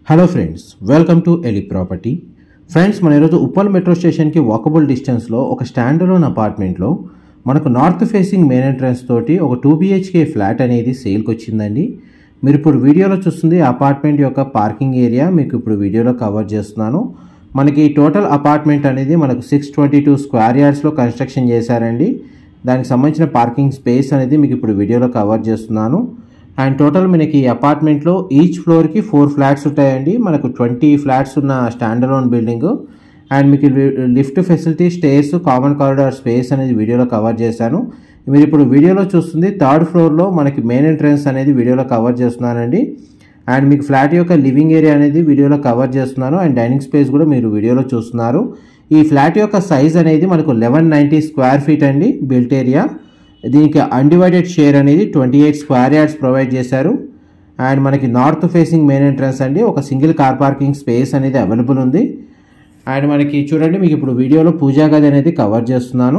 hello friends welcome to Eli property friends మన ఈరోజు Uppal metro స్టేషన్కి వాకబుల్ డిస్టెన్స్లో ఒక స్టాండర్లోన్ అపార్ట్మెంట్లో మనకు నార్త్ ఫేసింగ్ మెయిన్ ఎంట్రన్స్ తోటి ఒక టూ బిహెచ్కే ఫ్లాట్ అనేది సేల్కి వచ్చిందండి మీరు ఇప్పుడు వీడియోలో చూస్తుంది అపార్ట్మెంట్ యొక్క పార్కింగ్ ఏరియా మీకు ఇప్పుడు వీడియోలో కవర్ చేస్తున్నాను మనకి టోటల్ అపార్ట్మెంట్ అనేది మనకు సిక్స్ ట్వంటీ టూ స్క్వేర్ యార్డ్స్లో కన్స్ట్రక్షన్ చేశారండి దానికి సంబంధించిన పార్కింగ్ స్పేస్ అనేది మీకు ఇప్పుడు వీడియోలో కవర్ చేస్తున్నాను అండ్ టోటల్ మనకి ఈ అపార్ట్మెంట్లో ఈచ్ ఫ్లోర్కి ఫోర్ ఫ్లాట్స్ ఉంటాయండి మనకు ట్వంటీ ఫ్లాట్స్ ఉన్న స్టాండ్ అలోన్ బిల్డింగ్ అండ్ మీకు lift facility stairs common corridor space అనేది వీడియోలో కవర్ చేశాను మీరు ఇప్పుడు వీడియోలో చూస్తుంది థర్డ్ ఫ్లోర్లో మనకి మెయిన్ ఎంట్రన్స్ అనేది వీడియోలో కవర్ చేస్తున్నానండి అండ్ మీకు ఫ్లాట్ యొక్క లివింగ్ ఏరియా అనేది వీడియోలో కవర్ చేస్తున్నాను అండ్ డైనింగ్ స్పేస్ కూడా మీరు వీడియోలో చూస్తున్నారు ఈ ఫ్లాట్ యొక్క సైజ్ అనేది మనకు లెవెన్ నైంటీ స్క్వేర్ ఫీట్ అండి బిల్ట్ ఏరియా దీనికి అన్డివైడెడ్ షేర్ అనేది twenty eight square yards provide చేశారు అండ్ మనకి నార్త్ ఫేసింగ్ మెయిన్ ఎంట్రన్స్ అండి ఒక సింగిల్ కార్ పార్కింగ్ స్పేస్ అనేది అవైలబుల్ ఉంది అండ్ మనకి చూడండి మీకు ఇప్పుడు వీడియోలో పూజా గది అనేది కవర్ చేస్తున్నాను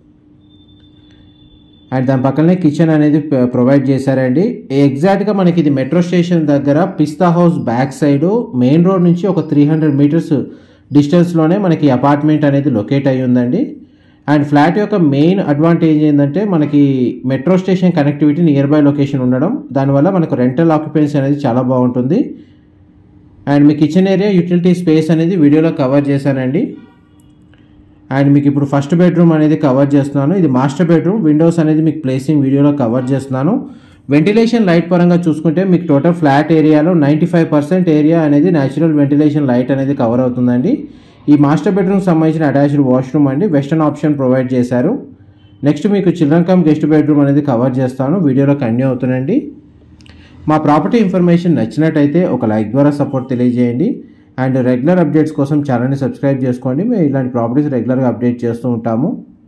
అండ్ దాని పక్కనే కిచెన్ అనేది ప్రొవైడ్ చేశారండి ఎగ్జాక్ట్గా మనకి ఇది మెట్రో స్టేషన్ దగ్గర Pista House back side main road నుంచి ఒక త్రీ హండ్రెడ్ మీటర్స్ డిస్టెన్స్లోనే మనకి అపార్ట్మెంట్ అనేది లొకేట్ అయ్యి ఉందండి అండ్ ఫ్లాట్ యొక్క మెయిన్ అడ్వాంటేజ్ ఏంటంటే మనకి metro station connectivity near by location ఉండడం దానివల్ల మనకు రెంటల్ ఆక్యుపెన్సీ అనేది చాలా బాగుంటుంది అండ్ మీ కిచెన్ ఏరియా యూటిలిటీ స్పేస్ అనేది వీడియోలో కవర్ చేశానండి అండ్ మీకు ఇప్పుడు ఫస్ట్ బెడ్రూమ్ అనేది కవర్ చేస్తున్నాను ఇది మాస్టర్ బెడ్రూమ్ విండోస్ అనేది మీకు ప్లేసింగ్ వీడియోలో కవర్ చేస్తున్నాను వెంటిలేషన్ లైట్ పరంగా చూసుకుంటే మీకు టోటల్ ఫ్లాట్ ఏరియాలో నైంటీ ఫైవ్ పర్సెంట్ ఏరియా అనేది న్యాచురల్ వెంటిలేషన్ లైట్ అనేది కవర్ అవుతుందండి ఈ మాస్టర్ బెడ్రూమ్ సంబంధించిన అటాచ్డ్ వాష్రూమ్ అండి వెస్టర్న్ ఆప్షన్ ప్రొవైడ్ చేశారు నెక్స్ట్ మీకు చిల్డ్రన్ కమ్ గెస్ట్ బెడ్రూమ్ అనేది కవర్ చేస్తాను వీడియోలో కంటిన్యూ అవుతుందండి మా ప్రాపర్టీ ఇన్ఫర్మేషన్ నచ్చినట్టయితే ఒక లైక్ ద్వారా సపోర్ట్ తెలియజేయండి అండ్ రెగ్యులర్ అప్డేట్స్ కోసం ఛానల్ని సబ్స్క్రైబ్ చేసుకోండి మేము ఇలాంటి ప్రాపర్టీస్ రెగ్యులర్గా అప్డేట్ చేస్తూ ఉంటాము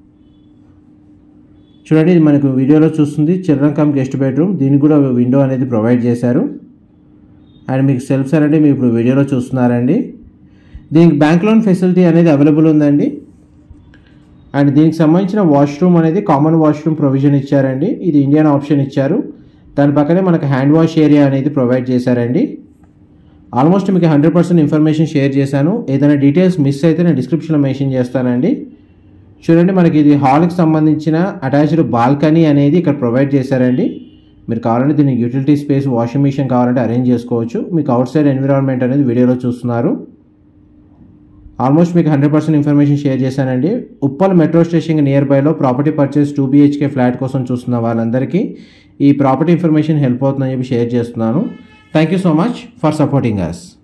చూడండి ఇది మనకు వీడియోలో చూస్తుంది చిల్డ్రన్ కమ్ గెస్ట్ బెడ్రూమ్ దీనికి కూడా విండో అనేది ప్రొవైడ్ చేశారు అండ్ మీకు సెల్ఫ్స్ అనేది మీరు ఇప్పుడు వీడియోలో చూస్తున్నారండి దీనికి బ్యాంక్ లోన్ ఫెసిలిటీ అనేది అవైలబుల్ ఉందండి అండ్ దీనికి సంబంధించిన వాష్రూమ్ అనేది కామన్ వాష్రూమ్ ప్రొవిజన్ ఇచ్చారండి ఇది ఇండియన్ ఆప్షన్ ఇచ్చారు దాని పక్కనే మనకు హ్యాండ్ వాష్ ఏరియా అనేది ప్రొవైడ్ చేశారండి ఆల్మోస్ట్ మీకు హండ్రెడ్ పర్సెంట్ ఇన్ఫర్మేషన్ షేర్ చేశాను ఏదైనా డీటెయిల్స్ మిస్ అయితే నేను డిస్క్రిప్షన్లో మెన్షన్ చేస్తానండి చూడండి మనకి ఇది హాల్కి సంబంధించిన అటాచ్డ్ బాల్కనీ అనేది ఇక్కడ ప్రొవైడ్ చేశారండి మీరు కావాలంటే దీనికి యూటిలిటీ స్పేస్ వాషింగ్ మిషన్ కావాలంటే అరేంజ్ చేసుకోవచ్చు మీకు అవుట్ సైడ్ ఎన్విరాన్మెంట్ అనేది వీడియోలో చూస్తున్నారు ఆల్మోస్ట్ మీకు హండ్రెడ్ పర్సెంట్ ఇన్ఫర్మేషన్ షేర్ చేశానండి ఉప్పల్ మెట్రో స్టేషన్ నియర్ బైలో property purchase two BHK flat కోసం చూస్తున్న వాళ్ళందరికీ ఈ ప్రాపర్టీ ఇన్ఫర్మేషన్ హెల్ప్ అవుతుందని చెప్పి షేర్ చేస్తున్నాను thank you so much for supporting us